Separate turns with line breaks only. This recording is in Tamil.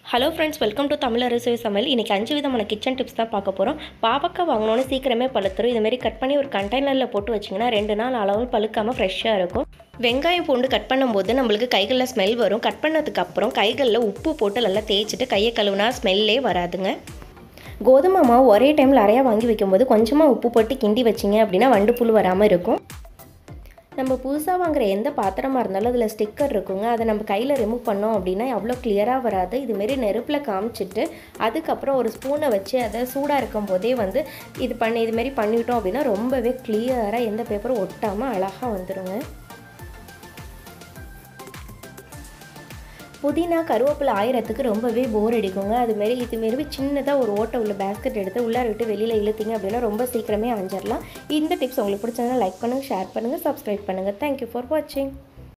hello friends welcome to Tamil அரிசி சமையல் இன்றைக்கி அஞ்சு விதமான கிச்சன் டிப்ஸ் தான் பார்க்க போகிறோம் பாவக்காய் வாங்கினோன்னு சீக்கிரமே பழுத்துரும் இதுமாரி கட் பண்ணி ஒரு கண்டெய்னரில் போட்டு வச்சிங்கன்னா ரெண்டு நாள் அளவு பழுக்காமல் ஃப்ரெஷ்ஷாக இருக்கும் வெங்காயம் பூண்டு கட் பண்ணும்போது நம்மளுக்கு கைகளில் ஸ்மெல் வரும் கட் பண்ணதுக்கு அப்புறம் கைகளில் உப்பு போட்டு நல்லா தேய்ச்சிட்டு கையை கழுவுனா ஸ்மெல்லே வராதுங்க கோதுமை மாவு ஒரே டைமில் நிறையா வாங்கி வைக்கும்போது கொஞ்சமாக உப்பு போட்டு கிண்டி வச்சிங்க அப்படின்னா வண்டு புழு வராமல் இருக்கும் நம்ம புதுசாக வாங்குற எந்த பாத்திரமாக இருந்தாலும் அதில் ஸ்டிக்கர் இருக்குங்க அதை நம்ம கையில் ரிமூவ் பண்ணோம் அப்படின்னா அவ்வளோ கிளியராக வராது இதுமாரி நெருப்பில் காமிச்சிட்டு அதுக்கப்புறம் ஒரு ஸ்பூனை வச்சு அதை சூடாக இருக்கும் போதே வந்து இது பண்ணி இதுமாரி பண்ணிவிட்டோம் அப்படின்னா ரொம்பவே கிளியராக எந்த பேப்பரும் ஒட்டாமல் அழகாக வந்துடுங்க புதினா கருவேப்பிலை ஆயிரத்துக்கு ரொம்பவே போர் அடிக்குங்க அதுமாரி இதுமாரி சின்னதாக ஒரு ஓட்டை உள்ள பேஸ்கெட் எடுத்து உள்ளார விட்டு வெளியில் இழுத்தீங்க அப்படின்னா ரொம்ப சீக்கிரமே அஞ்சிடலாம் இந்த டிப்ஸ் உங்களுக்கு பிடிச்சதுன்னா லைக் பண்ணுங்கள் ஷேர் பண்ணுங்கள் சப்ஸ்கிரைப் பண்ணுங்கள் தேங்க்யூ ஃபார் வாட்சிங்